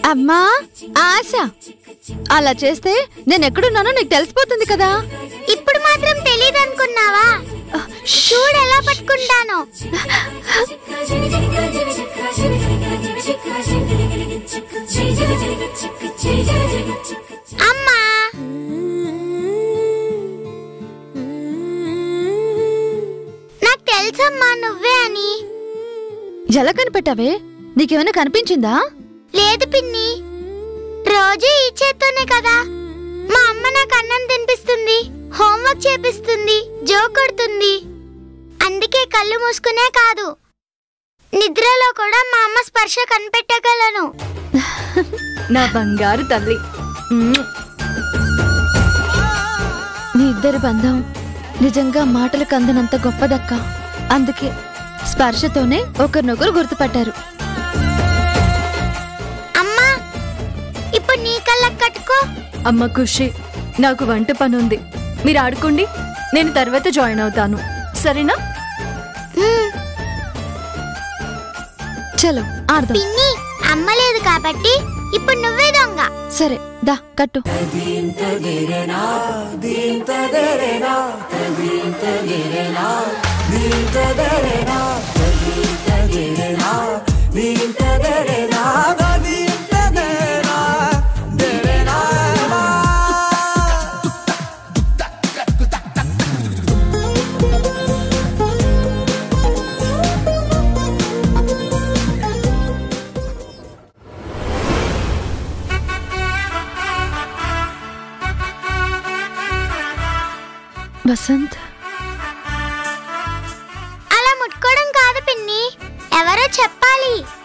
అమ్మా ఆశ అలా చేస్తే నేను ఎక్కడున్నానో నీకు తెలిసిపోతుంది కదా ఇప్పుడు మాత్రం తెలియదు అనుకున్నావా చూడు ఎలా పట్టుకుంటాను అమ్మా నాకు తెలుసమ్మా నువ్వే అని ఎలా కనిపెట్టావే నీకేమైనా కనిపించిందా లేదు పిన్ని రోజు ఈ చేత్తోనే కదా మా అమ్మ నాకు అన్నం తినిపిస్తుంది హోంవర్క్ చేపిస్తుంది జోక్ కొడుతుంది అందుకే కళ్ళు మూసుకునే కాదు నిద్రలో కూడా మా అమ్మ స్పర్శ కనిపెట్టగలను నా బంగారు తల్లి మ్మ్. మీ ఇద్దరి బంధం నిజంగా మాటలకు అందనంత గొప్పదక్క అందుకే స్పర్శతోనే ఒకరినొకరు గుర్తుపట్టారు అమ్మా ఇప్పుడు నీ కళ్ళకు కట్టుకో అమ్మ ఖుషి నాకు వంట పని ఉంది మీరు ఆడుకోండి నేను తర్వాత జాయిన్ అవుతాను సరేనా హ్మ్, చలో ఆడదాం పిన్ని అమ్మ లేదు కాబట్టి ఇప్పుడు నువ్వే దొంగ సరే దా కట్టు వసంత్ అలా ముట్టుకోవడం కాదు పిన్ని ఎవరో చెప్పాలి